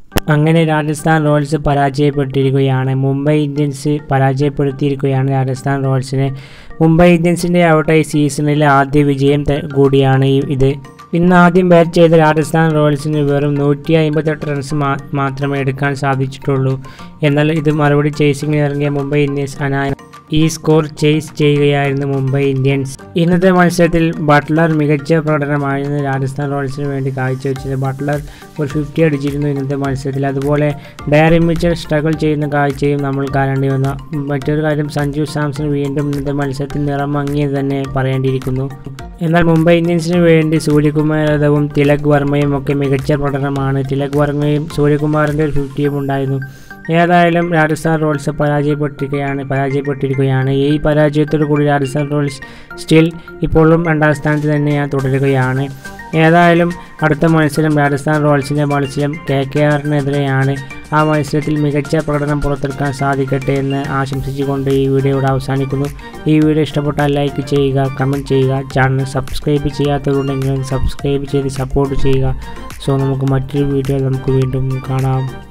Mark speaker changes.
Speaker 1: അങ്ങനെ രാജസ്ഥാൻ റോയൽസ് പരാജയപ്പെട്ടിരിക്കുകയാണ് മുംബൈ ഇന്ത്യൻസ് പരാജയപ്പെടുത്തിയിരിക്കുകയാണ് രാജസ്ഥാൻ റോയൽസിനെ മുംബൈ ഇന്ത്യൻസിൻ്റെ ഔട്ടായി സീസണിലെ ആദ്യ വിജയം ത- കൂടിയാണ് ഈ ഇത് ഇന്ന് ആദ്യം ബാറ്റ് ചെയ്ത രാജസ്ഥാൻ റോയൽസിന് വെറും നൂറ്റി അമ്പത്തെട്ട് റൺസ് മാ മാത്രമേ എടുക്കാൻ സാധിച്ചിട്ടുള്ളൂ എന്നാൽ ഇത് മറുപടി ചേസിങ്ങിന് ഇറങ്ങിയ മുംബൈ ഇന്ത്യൻസ് അനായ ഈ സ്കോർ ചേസ് ചെയ്യുകയായിരുന്നു മുംബൈ ഇന്ത്യൻസ് ഇന്നത്തെ മത്സരത്തിൽ ബട്ട്ലർ മികച്ച പ്രകടനമായിരുന്നു രാജസ്ഥാൻ റോയൽസിന് വേണ്ടി കാഴ്ചവെച്ചത് ബട്ട്ലർ ഒരു ഫിഫ്റ്റി അടിച്ചിരുന്നു ഇന്നത്തെ മത്സരത്തിൽ അതുപോലെ ഡയറി മിച്ചൽ സ്ട്രഗിൾ ചെയ്യുന്ന കാഴ്ചയും നമ്മൾ കാണേണ്ടി വന്നു മറ്റൊരു കാര്യം സഞ്ജു സാംസൺ വീണ്ടും ഇന്നത്തെ മത്സരത്തിൽ നിറം മങ്ങിയത് തന്നെ പറയേണ്ടിയിരിക്കുന്നു എന്നാൽ മുംബൈ ഇന്ത്യൻസിന് വേണ്ടി സൂര്യകുമാർ യാദവും തിലക് വർമ്മയും ഒക്കെ മികച്ച പ്രകടനമാണ് തിലക് വർമ്മയും സൂര്യകുമാറിൻ്റെ ഒരു ഫിഫ്റ്റിയും ഉണ്ടായിരുന്നു ഏതായാലും രാജസ്ഥാൻ റോയൽസ് പരാജയപ്പെട്ടിരിക്കുകയാണ് പരാജയപ്പെട്ടിരിക്കുകയാണ് ഈ പരാജയത്തോടു കൂടി രാജസ്ഥാൻ റോയൽസ് സ്റ്റിൽ ഇപ്പോഴും രണ്ടാം സ്ഥാനത്ത് തന്നെയാണ് തുടരുകയാണ് ഏതായാലും അടുത്ത മത്സരം രാജസ്ഥാൻ റോയൽസിൻ്റെ മത്സരം കെ കെ ആറിനെതിരെയാണ് ആ മത്സരത്തിൽ മികച്ച പ്രകടനം പുറത്തെടുക്കാൻ സാധിക്കട്ടെ എന്ന് ആശംസിച്ചുകൊണ്ട് ഈ വീഡിയോ ഇവിടെ അവസാനിക്കുന്നു ഈ വീഡിയോ ഇഷ്ടപ്പെട്ടാൽ ലൈക്ക് ചെയ്യുക കമൻറ്റ് ചെയ്യുക ചാനൽ സബ്സ്ക്രൈബ് ചെയ്യാത്തവരുണ്ടെങ്കിൽ സബ്സ്ക്രൈബ് ചെയ്ത് സപ്പോർട്ട് ചെയ്യുക സോ നമുക്ക് മറ്റൊരു വീഡിയോ നമുക്ക് വീണ്ടും കാണാം